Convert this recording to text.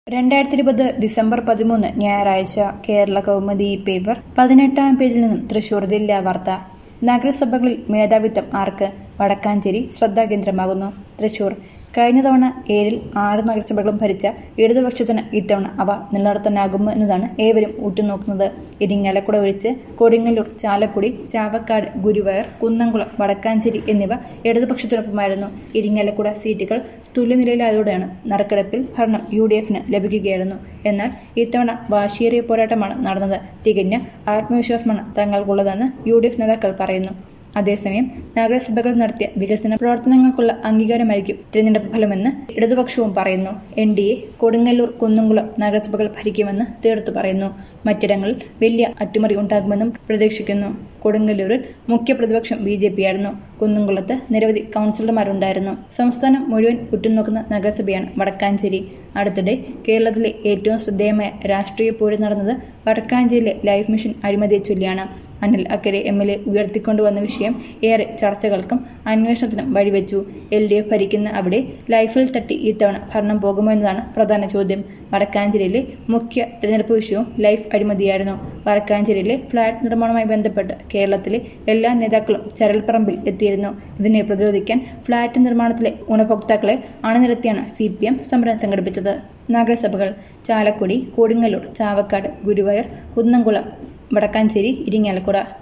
രണ്ടായിരത്തി ഇരുപത് ഡിസംബർ പതിമൂന്ന് ഞായറാഴ്ച കേരള കൗമുദി പേപ്പർ പതിനെട്ടാം പേജിൽ നിന്നും തൃശൂർ ജില്ലാ വാർത്ത നഗരസഭകളിൽ മേധാവിത്വം ആർക്ക് വടക്കാഞ്ചേരി ശ്രദ്ധാകേന്ദ്രമാകുന്നു തൃശൂർ കഴിഞ്ഞ തവണ ഏഴിൽ ആറ് നഗരസഭകളും ഭരിച്ച ഇടതുപക്ഷത്തിന് ഇത്തവണ അവ നിലനിർത്താനാകുമോ എന്നതാണ് ഏവരും ഉറ്റുനോക്കുന്നത് ഇരിങ്ങാലക്കുട ഒഴിച്ച് കൊടുങ്ങല്ലൂർ ചാലക്കുടി ചാവക്കാട് ഗുരുവായൂർ കുന്നംകുളം വടക്കാഞ്ചേരി എന്നിവ ഇടതുപക്ഷത്തിനൊപ്പമായിരുന്നു ഇരിങ്ങാലക്കുട സീറ്റുകൾ തുല്യനിലയിലായതോടെയാണ് നറുക്കെടുപ്പിൽ ഭരണം യു ഡി എഫിന് ലഭിക്കുകയായിരുന്നു എന്നാൽ ഇത്തവണ വാശിയേറിയ പോരാട്ടമാണ് നടന്നത് തികഞ്ഞ ആത്മവിശ്വാസമാണ് തങ്ങൾക്കുള്ളതെന്ന് യു ഡി എഫ് നേതാക്കൾ പറയുന്നു അതേസമയം നഗരസഭകൾ നടത്തിയ വികസന പ്രവർത്തനങ്ങൾക്കുള്ള അംഗീകാരമായിരിക്കും തിരഞ്ഞെടുപ്പ് ഫലമെന്ന് ഇടതുപക്ഷവും പറയുന്നു N D A Kodungallur Kunnamkulam നഗരസഭകൾ ഭരിക്കുമെന്ന് തീർത്തു പറയുന്നു മറ്റിടങ്ങളിൽ വലിയ അട്ടിമറി ഉണ്ടാകുമെന്നും പ്രതീക്ഷിക്കുന്നു കൊടുങ്ങല്ലൂരിൽ മുഖ്യ പ്രതിപക്ഷം ബി ജെ പി ആയിരുന്നു കുന്നംകുളത്ത് നിരവധി കൗൺസിലർമാരുണ്ടായിരുന്നു സംസ്ഥാനം മുഴുവൻ ഉറ്റുനോക്കുന്ന നഗരസഭയാണ് വടക്കാഞ്ചേരി അടുത്തിടെ കേരളത്തിലെ ഏറ്റവും ശ്രദ്ധേയമായ രാഷ്ട്രീയ പോര് നടന്നത് വടക്കാഞ്ചേരിയിലെ ലൈഫ് മിഷൻ അഴിമതിയെ ചൊല്ലിയാണ് Anil Akkara M L A ഉയർത്തിക്കൊണ്ടുവന്ന വിഷയം ഏറെ ചർച്ചകൾക്കും അന്വേഷണത്തിനും വഴിവെച്ചു എൽ ഡി എഫ് ഭരിക്കുന്ന അവിടെ ലൈഫിൽ തട്ടി ഇത്തവണ ഭരണം പോകുമോ എന്നതാണ് പ്രധാന ചോദ്യം വടക്കാഞ്ചേരിയിലെ മുഖ്യ തിരഞ്ഞെടുപ്പ് വിഷയവും ലൈഫ് അഴിമതിയായിരുന്നു വടക്കാഞ്ചേരിയിലെ ഫ്ളാറ്റ് നിർമ്മാണവുമായി ബന്ധപ്പെട്ട് കേരളത്തിലെ എല്ലാ നേതാക്കളും ചരൽപ്പറമ്പിൽ എത്തിയിരുന്നു ഇതിനെ പ്രതിരോധിക്കാൻ ഫ്ളാറ്റ് നിർമ്മാണത്തിലെ ഗുണഭോക്താക്കളെ അണിനിരത്തിയാണ് സി പി എം സമരം സംഘടിപ്പിച്ചത് നഗരസഭകൾ ചാലക്കുടി കൊടുങ്ങല്ലൂർ ചാവക്കാട് ഗുരുവായൂർ കുന്നംകുളം വടക്കാഞ്ചേരി ഇരിങ്ങാലക്കുട